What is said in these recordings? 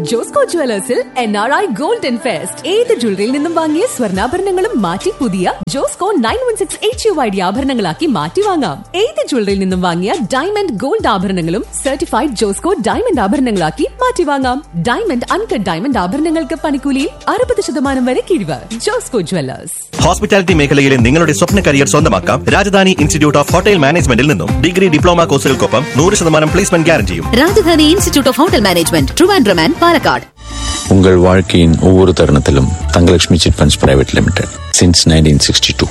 ജോസ്കോ ജുവലേഴ്സിൽ N R I golden fest ഏത് ജ്വല്ലറിയിൽ നിന്നും വാങ്ങിയ സ്വർണ്ണാഭരണങ്ങളും മാറ്റി പുതിയ Josco nine one six H U I D ആഭരണങ്ങളാക്കി മാറ്റി വാങ്ങാം ഏത് ജ്വല്ലറിയിൽ നിന്നും വാങ്ങിയ ഡയമണ്ട് ഗോൾഡ് ആഭരണങ്ങളും സർട്ടിഫൈഡ് ജോസ്കോ ഡയമണ്ട് ആഭരണങ്ങളാക്കി മാറ്റി വാങ്ങാം ഡയമണ്ട് അൺകട്ട് ഡയമണ്ട് ആഭരണങ്ങൾക്ക് പണിക്കൂലിയിൽ അറുപത് ശതമാനം വരെ കിഴിവ് ജോസ്കോ ജുവലേഴ്സ് ഹോസ്പിറ്റാലിറ്റി മേഖലയിലെ നിങ്ങളുടെ സ്വപ്ന കരിയർ സ്വന്തമാക്കാം രാജധാനി ഇൻസ്റ്റിറ്റ്യൂട്ട് ഓഫ് ഹോട്ടൽ മാനേജ്മെന്റിൽ നിന്നും ഡിഗ്രി ഡിപ്ലോമ കോഴ്സുകൾക്കൊപ്പം നൂറ് ശതമാനം പ്ലേസ്മെന്റ് ഗ്യാരണ്ടിയും Rajadhani institute of hotel management Trivandrum and Palakkad உங்கள் வாழ்க்கையின் ஒவ்வொரு தருணத்திலும் Thangalakshmi chit funds private limited since nineteen sixty two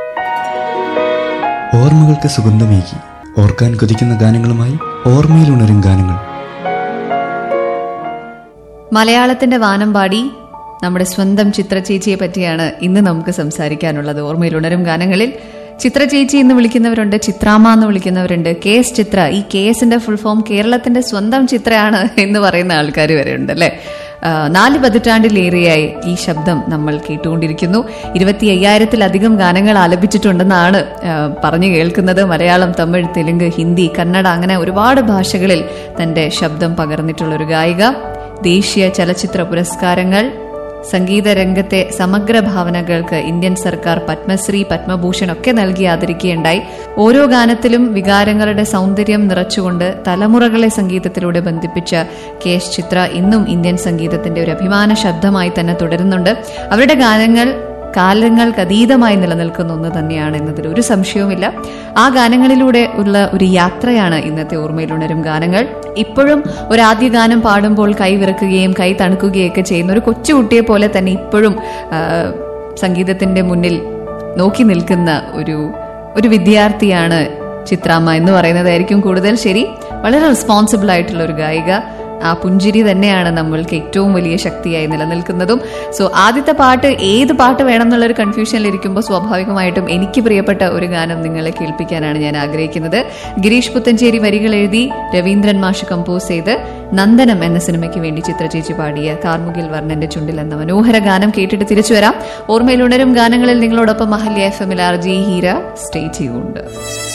ഓർമ്മകൾക്ക് സുഗന്ധമേകി ഓർക്കാൻ കൊതിക്കുന്ന ഗാനങ്ങളുമായി ഓർമ്മയിലുണരും ഗാനങ്ങൾ മലയാളത്തിന്റെ വാനമ്പാടി നമ്മുടെ സ്വന്തം ചിത്ര ചേച്ചിയെ പറ്റിയാണ് ഇന്ന് നമുക്ക് സംസാരിക്കാനുള്ളത് ഓർമ്മയിൽ ഉണരും ഗാനങ്ങളിൽ ചിത്ര ചേച്ചി എന്ന് വിളിക്കുന്നവരുണ്ട് ചിത്രാമ്മ എന്ന് വിളിക്കുന്നവരുണ്ട് കെ എസ് ചിത്ര ഈ കെ എസിന്റെ ഫുൾ ഫോം കേരളത്തിന്റെ സ്വന്തം ചിത്രയാണ് എന്ന് പറയുന്ന ആൾക്കാർ വരെ ഉണ്ട് അല്ലേ ആ, നാല് പതിറ്റാണ്ടിലേറെയായി ഈ ശബ്ദം നമ്മൾ കേട്ടുകൊണ്ടിരിക്കുന്നു ഇരുപത്തി അയ്യായിരത്തിലധികം ഗാനങ്ങൾ ആലപിച്ചിട്ടുണ്ടെന്നാണ് ആ, പറഞ്ഞു കേൾക്കുന്നത് മലയാളം തമിഴ് തെലുങ്ക് ഹിന്ദി കന്നഡ അങ്ങനെ ഒരുപാട് ഭാഷകളിൽ തന്റെ ശബ്ദം പകർന്നിട്ടുള്ള ഒരു ഗായിക ദേശീയ ചലച്ചിത്ര പുരസ്കാരങ്ങൾ സംഗീത രംഗത്തെ സമഗ്ര ഭാവനകൾക്ക് ഇന്ത്യൻ സർക്കാർ പത്മശ്രീ പത്മഭൂഷൺ ഒക്കെ നൽകി ആദരിക്കുകയുണ്ടായി ഓരോ ഗാനത്തിലും വികാരങ്ങളുടെ സൗന്ദര്യം നിറച്ചുകൊണ്ട് തലമുറകളെ സംഗീതത്തിലൂടെ ബന്ധിപ്പിച്ച കെ എസ് ചിത്ര ഇന്നും ഇന്ത്യൻ സംഗീതത്തിന്റെ ഒരു അഭിമാന ശബ്ദമായി തന്നെ തുടരുന്നുണ്ട് അവരുടെ ഗാനങ്ങൾ കാലങ്ങൾക്ക് അതീതമായി നിലനിൽക്കുന്ന ഒന്ന് തന്നെയാണ് എന്നതിൽ ഒരു സംശയവുമില്ല ആ ഗാനങ്ങളിലൂടെ ഉള്ള ഒരു യാത്രയാണ് ഇന്നത്തെ ഓർമ്മയിലുണരും ഗാനങ്ങൾ ഇപ്പോഴും ഒരു ആദ്യ ഗാനം പാടുമ്പോൾ കൈ വിറക്കുകയും കൈ തണുക്കുകയൊക്കെ ചെയ്യുന്ന ഒരു കൊച്ചുകുട്ടിയെ പോലെ തന്നെ ഇപ്പോഴും ആ, സംഗീതത്തിന്റെ മുന്നിൽ നോക്കി നിൽക്കുന്ന ഒരു ഒരു വിദ്യാർത്ഥിയാണ് ചിത്രാമ്മ എന്ന് പറയുന്നതായിരിക്കും കൂടുതൽ ശരി വളരെ റെസ്പോൺസിബിൾ ആയിട്ടുള്ള ഒരു ഗായിക ആ പുഞ്ചിരി തന്നെയാണ് നമ്മൾക്ക് ഏറ്റവും വലിയ ശക്തിയായി നിലനിൽക്കുന്നതും സോ ആദ്യത്തെ പാട്ട് ഏത് പാട്ട് വേണം എന്നുള്ളൊരു കൺഫ്യൂഷനിൽ ഇരിക്കുമ്പോൾ സ്വാഭാവികമായിട്ടും എനിക്ക് പ്രിയപ്പെട്ട ഒരു ഗാനം നിങ്ങളെ കേൾപ്പിക്കാനാണ് ഞാൻ ആഗ്രഹിക്കുന്നത് ഗിരീഷ് പുത്തഞ്ചേരി വരികൾ എഴുതി രവീന്ദ്രൻ മാഷ് കമ്പോസ് ചെയ്ത് നന്ദനം എന്ന സിനിമയ്ക്ക് വേണ്ടി ചിത്രചേച്ചി പാടിയ കാർമുകിൽ വർണ്ണന്റെ ചുണ്ടിൽ എന്ന മനോഹര ഗാനം കേട്ടിട്ട് തിരിച്ചു വരാം ഓർമ്മയിൽ ഉണരും ഗാനങ്ങളിൽ നിങ്ങളോടൊപ്പം മഹല്യ എഫ് എമ്മിൽ ആർ ജി ഹീര സ്റ്റേ ചെയ്യുന്നുണ്ട്